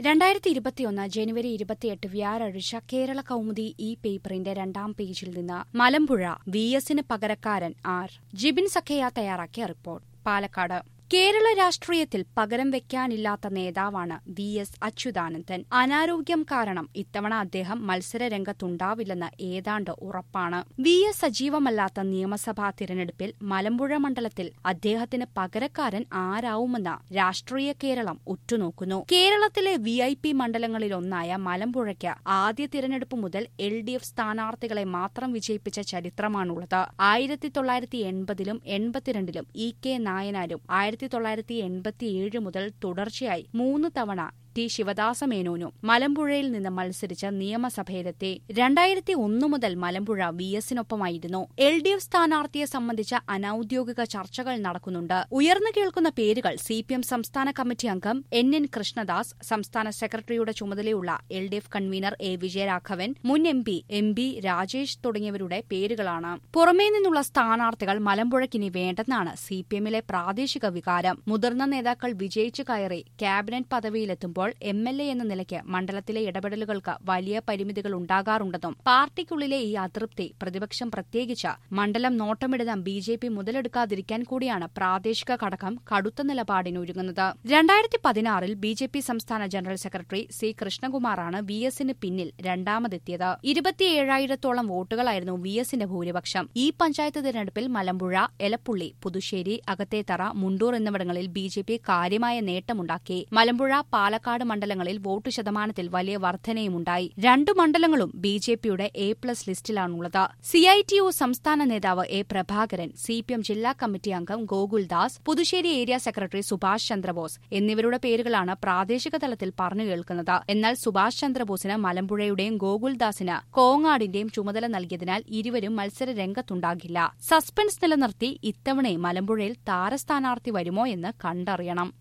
രണ്ടായിരത്തി ഇരുപത്തിയൊന്ന് ജനുവരി ഇരുപത്തിയെട്ട് വ്യാഴാഴ്ച കേരള കൗമുദി ഈ പേപ്പറിന്റെ രണ്ടാം പേജിൽ നിന്ന് മലമ്പുഴ വി എസിന് പകരക്കാരൻ ആർ ജിബിൻ സഖയ തയ്യാറാക്കിയ റിപ്പോർട്ട് പാലക്കാട് കേരള രാഷ്ട്രീയത്തിൽ പകരം വെക്കാനില്ലാത്ത നേതാവാണ് വി എസ് അച്യുതാനന്ദൻ അനാരോഗ്യം കാരണം ഇത്തവണ അദ്ദേഹം മത്സര രംഗത്തുണ്ടാവില്ലെന്ന് ഏതാണ്ട് ഉറപ്പാണ് വി എസ് സജീവമല്ലാത്ത നിയമസഭാ തിരഞ്ഞെടുപ്പിൽ മലമ്പുഴ മണ്ഡലത്തിൽ അദ്ദേഹത്തിന് പകരക്കാരൻ ആരാവുമെന്ന് രാഷ്ട്രീയ കേരളം ഉറ്റുനോക്കുന്നു കേരളത്തിലെ വി ഐ പി മണ്ഡലങ്ങളിലൊന്നായ മലമ്പുഴയ്ക്ക് ആദ്യ തിരഞ്ഞെടുപ്പ് മുതൽ എൽ ഡി എഫ് സ്ഥാനാർത്ഥികളെ മാത്രം വിജയിപ്പിച്ച ചരിത്രമാണുള്ളത് ആയിരത്തി തൊള്ളായിരത്തി എൺപതിലും എൺപത്തിരണ്ടിലും ഇ കെ നായനാരും ആയിരത്തി തൊള്ളായിരത്തി എൺപത്തിയേഴ് മുതൽ തുടർച്ചയായി മൂന്ന് തവണ ടി ശിവദാസ മേനോനും മലമ്പുഴയിൽ നിന്ന് മത്സരിച്ച് നിയമസഭയിലെത്തി രണ്ടായിരത്തി ഒന്ന് മുതൽ മലമ്പുഴ വി എസിനൊപ്പമായിരുന്നു എൽ ഡി എഫ് സ്ഥാനാർത്ഥിയെ സംബന്ധിച്ച അനൌദ്യോഗിക ചർച്ചകൾ നടക്കുന്നുണ്ട് ഉയർന്നു കേൾക്കുന്ന പേരുകൾ സി പി എം സംസ്ഥാന കമ്മിറ്റി അംഗം എൻ എൻ കൃഷ്ണദാസ് സംസ്ഥാന സെക്രട്ടറിയുടെ ചുമതലയുള്ള L D F convener A Vijayaraghavan മുൻ M P M B Rajesh തുടങ്ങിയവരുടെ പേരുകളാണ് പുറമേ നിന്നുള്ള സ്ഥാനാർത്ഥികൾ മലമ്പുഴയ്ക്കിനി വേണ്ടെന്നാണ് സി പി എമ്മിലെ പ്രാദേശിക വികാരം മുതിർന്ന നേതാക്കൾ വിജയിച്ചു കയറി ക്യാബിനറ്റ് പദവിയിലെത്തുമ്പോൾ എം എൽ എ എന്ന നിലയ്ക്ക് മണ്ഡലത്തിലെ ഇടപെടലുകൾക്ക് വലിയ പരിമിതികൾ ഉണ്ടാകാറുണ്ടെന്നും പാർട്ടിക്കുള്ളിലെ ഈ അതൃപ്തി പ്രതിപക്ഷം പ്രത്യേകിച്ച് മണ്ഡലം നോട്ടമിടുന്ന ബി ജെ പി മുതലെടുക്കാതിരിക്കാൻ കൂടിയാണ് പ്രാദേശിക ഘടകം കടുത്ത നിലപാടിനൊരുങ്ങുന്നത് രണ്ടായിരത്തി പതിനാറിൽ ബി ജെ പി സംസ്ഥാന ജനറൽ സെക്രട്ടറി സി കൃഷ്ണകുമാറാണ് വി എസിന് പിന്നിൽ രണ്ടാമതെത്തിയത് ഇരുപത്തിയേഴായിരത്തോളം വോട്ടുകളായിരുന്നു വി എസിന്റെ ഭൂരിപക്ഷം ഈ പഞ്ചായത്ത് തിരഞ്ഞെടുപ്പിൽ മലമ്പുഴ എലപ്പുള്ളി പുതുശ്ശേരി അകത്തേത്തറ മുണ്ടൂർ എന്നിവിടങ്ങളിൽ ബി ജെ പി കാര്യമായ നേട്ടമുണ്ടാക്കി മലമ്പുഴ പാലക്കാട് മണ്ഡലങ്ങളിൽ വോട്ട് ശതമാനത്തിൽ വലിയ വർധനയുമുണ്ടായി രണ്ടു മണ്ഡലങ്ങളും ബി ജെ പിയുടെ എ പ്ലസ് ലിസ്റ്റിലാണുള്ളത് സി ഐ ടി ഒ സംസ്ഥാന നേതാവ് A Prabhakaran C P M ജില്ലാ കമ്മിറ്റി അംഗം ഗോകുൽദാസ് പുതുശ്ശേരി ഏരിയ സെക്രട്ടറി സുഭാഷ് ചന്ദ്രബോസ് എന്നിവരുടെ പേരുകളാണ് പ്രാദേശിക തലത്തിൽ പറഞ്ഞു കേൾക്കുന്നത് എന്നാൽ സുഭാഷ് ചന്ദ്രബോസിന് മലമ്പുഴയുടെയും ഗോകുൽദാസിന് കോങ്ങാടിന്റെയും ചുമതല നൽകിയതിനാൽ ഇരുവരും മത്സര രംഗത്തുണ്ടാകില്ല സസ്പെൻസ് നിലനിർത്തി ഇത്തവണയും മലമ്പുഴയിൽ താരസ്ഥാനാർത്ഥി വരുമോ എന്ന് കണ്ടറിയണം